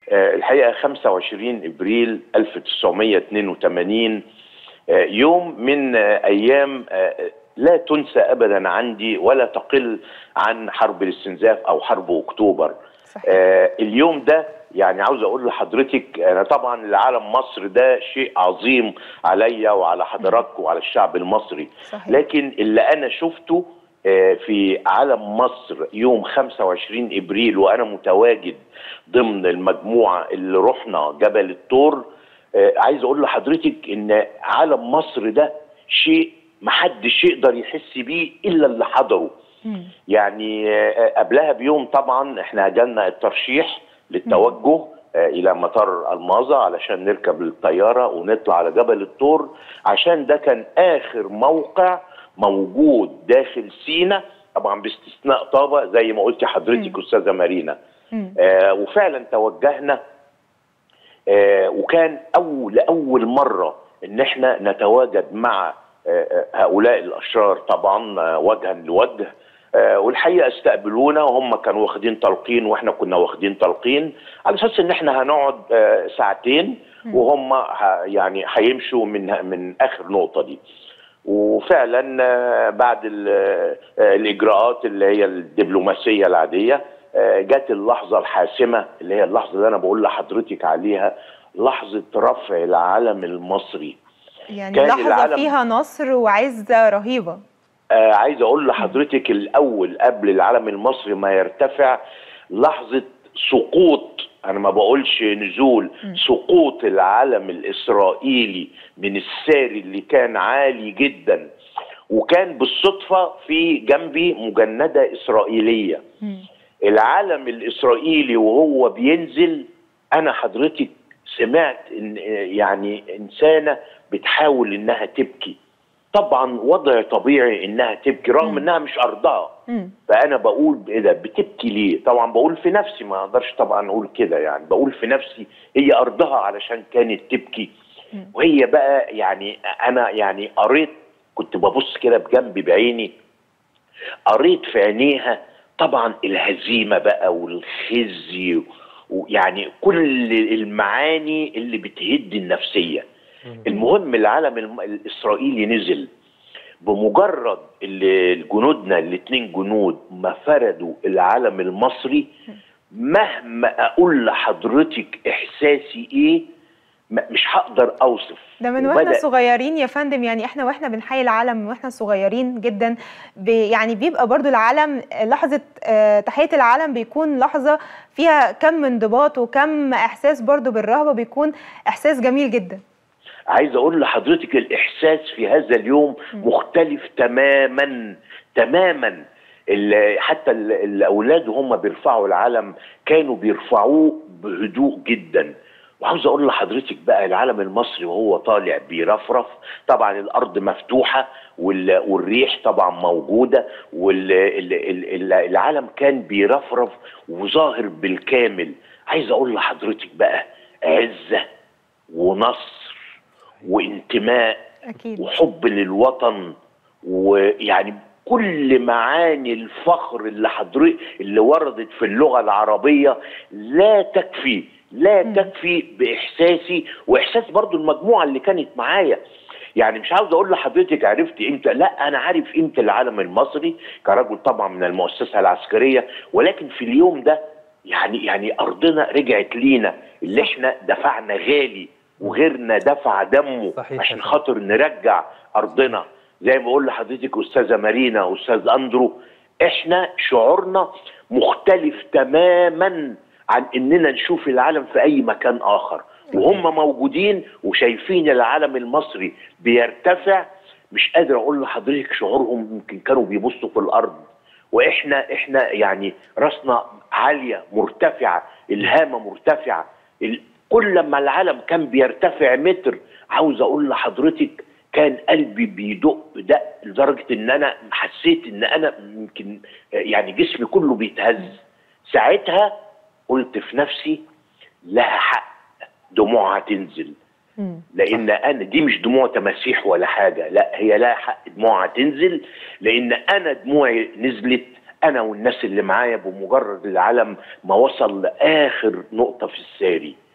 آه، الحقيقه 25 ابريل 1982 آه، يوم من آه، ايام آه، لا تنسى ابدا عندي ولا تقل عن حرب الاستنزاف او حرب اكتوبر صحيح آه، اليوم ده يعني عاوز اقول لحضرتك انا طبعا العالم مصر ده شيء عظيم عليا وعلى حضراتكم وعلى الشعب المصري صحيح لكن اللي انا شفته آه، في علم مصر يوم 25 ابريل وانا متواجد ضمن المجموعه اللي رحنا جبل الطور آه، عايز اقول لحضرتك ان علم مصر ده شيء محدش يقدر يحس بيه الا اللي حضره مم. يعني آه، قبلها بيوم طبعا احنا جالنا الترشيح للتوجه آه، الى مطار الماظة علشان نركب الطياره ونطلع على جبل الطور عشان ده كان اخر موقع موجود داخل سينا طبعا باستثناء طابا زي ما قلت حضرتك استاذه مارينا مم. آه وفعلا توجهنا آه وكان اول لاول مره ان احنا نتواجد مع آه آه، هؤلاء الاشرار طبعا آه وجها لوجه آه والحقيقه استقبلونا وهم كانوا واخدين تلقين واحنا كنا واخدين تلقين على اساس ان احنا هنقعد آه ساعتين وهم ه- يعني هيمشوا من من اخر نقطه دي وفعلا آه، بعد ال- آه، الاجراءات اللي هي الدبلوماسيه العاديه آه، جت اللحظه الحاسمه اللي هي اللحظه اللي انا بقول لحضرتك عليها لحظه رفع العلم المصري يعني كان لحظة العالم- فيها نصر وعزة رهيبة آه عايز اقول لحضرتك الاول قبل العلم المصري ما يرتفع لحظه سقوط انا ما بقولش نزول سقوط العلم الاسرائيلي من الساري اللي كان عالي جدا وكان بالصدفه في جنبي مجنده اسرائيليه مم. العلم الاسرائيلي وهو بينزل انا حضرتك سمعت ان يعني انسانه بتحاول انها تبكي طبعا وضع طبيعي انها تبكي رغم مم. انها مش ارضها مم. فانا بقول ايه ده بتبكي ليه طبعا بقول في نفسي ما اقدرش طبعا اقول كده يعني بقول في نفسي هي ارضها علشان كانت تبكي مم. وهي بقى يعني انا يعني قريت كنت ببص كده بجنبي بعيني قريت في عينيها طبعا الهزيمه بقى والخزي ويعني كل المعاني اللي بتهد النفسيه المهم العالم الم- الاسرائيلي نزل بمجرد اللي جنودنا الاثنين جنود ما فردوا العلم المصري مهما اقول لحضرتك احساسي ايه م- مش هقدر اوصف ده من واحنا وبدأ- صغيرين يا فندم يعني احنا واحنا بنحيي العلم من واحنا صغيرين جدا ب يعني بيبقى برضو العلم لحظة آه، تحية العلم بيكون لحظة فيها كم انضباط وكم احساس برضو بالرهبة بيكون احساس جميل جدا عايز اقول لحضرتك الاحساس في هذا اليوم مختلف تماما تماما ال- حتى ال- الاولاد وهم بيرفعوا العلم كانوا بيرفعوه بهدوء جدا وعاوز اقول لحضرتك بقى العلم المصري وهو طالع بيرفرف طبعا الارض مفتوحه وال- والريح طبعا موجوده والعلم كان بيرفرف وظاهر بالكامل عايز اقول لحضرتك بقى عزه ونصر وانتماء اكيد وحب للوطن ويعني كل معاني الفخر اللي حضرتك اللي وردت في اللغه العربيه لا تكفي لا تكفي باحساسي واحساس برضو المجموعه اللي كانت معايا يعني مش عاوز اقول لحضرتك عرفت امتى لا انا عارف قيمه العالم المصري كرجل طبعا من المؤسسه العسكريه ولكن في اليوم ده يعني يعني ارضنا رجعت لينا اللي احنا دفعنا غالي وغيرنا دفع دمه صحيح عشان يا خاطر نرجع ارضنا زي ما بقول لحضرتك استاذه مارينا استاذ اندرو احنا شعورنا مختلف تماما عن اننا نشوف العالم في اي مكان اخر وهم موجودين وشايفين العالم المصري بيرتفع مش قادر اقول لحضرتك شعورهم يمكن كانوا بيبصوا في الارض واحنا احنا يعني راسنا عاليه مرتفعه الهامه مرتفعه ال- كل لما العالم كان بيرتفع متر عاوز اقول لحضرتك كان قلبي بيدق دق لدرجه ان انا حسيت ان انا يمكن يعني جسمي كله بيتهز ساعتها قلت في نفسي لها حق دموعها تنزل مم. لان انا دي مش دموع تماسيح ولا حاجه لا هي لها حق دموعها تنزل لان انا دموعي نزلت انا والناس اللي معايا بمجرد العلم ما وصل لاخر نقطه في الساري